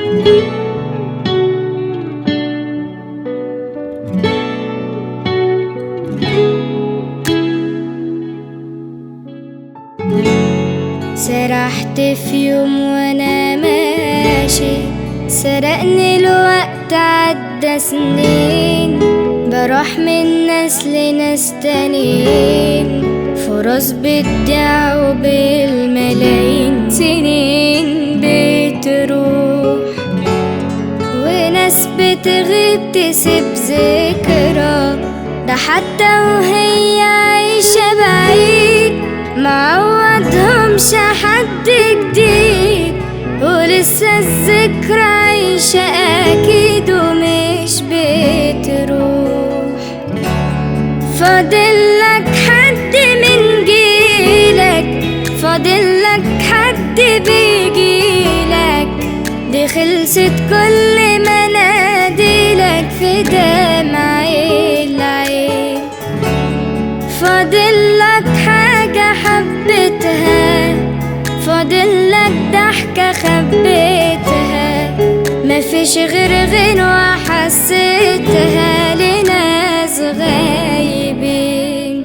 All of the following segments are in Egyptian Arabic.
سرحت في يوم وانا ماشي سرقني الوقت عدى سنين بروح من ناس لناس تانيين فرص بتضيع وبالملايين سنين بتروح وناس بتغيب تسيب ذكرى ده حتى وهي عايشة بعيد معوضهمش حد جديد ولسه الذكرى عايشة أكيد ومش بتروح فاضلك حد من جيلك فاضلك حد بيجيلك دي خلصت كل مناديلك في دمع العين فاضلك حاجة حبيتها فاضلك ضحكة خبيتها مفيش غير غنوة حسيتها لناس غايبين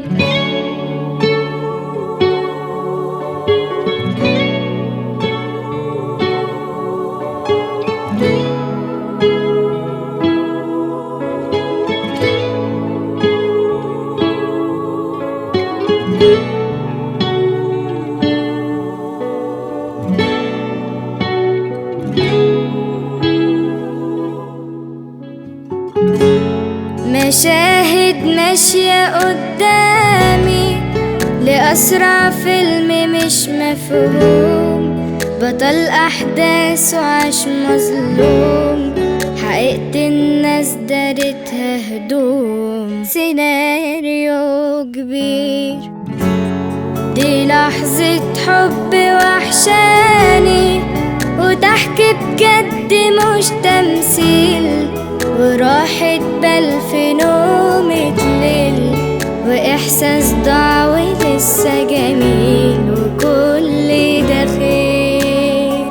مشاهد ماشية قدامي لأسرع فيلم مش مفهوم بطل أحداث وعاش مظلوم حقيقة الناس دارتها هدوم سيناريو كبير دي لحظة حب وحشاني وضحك بجد مش تمثيل وراحة بال في نومة ليل وإحساس ضاع ولسه جميل وكل ده خير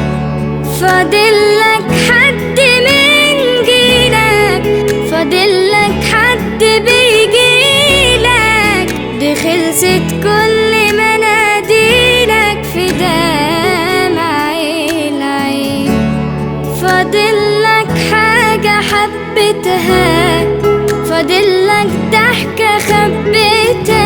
فاضلك حد من جيلك فاضلك حد بيجيلك دي خلصت كل مناديلك في دمع العين فاضلك حاجة حبيتها فاضلك ضحكة خبيتها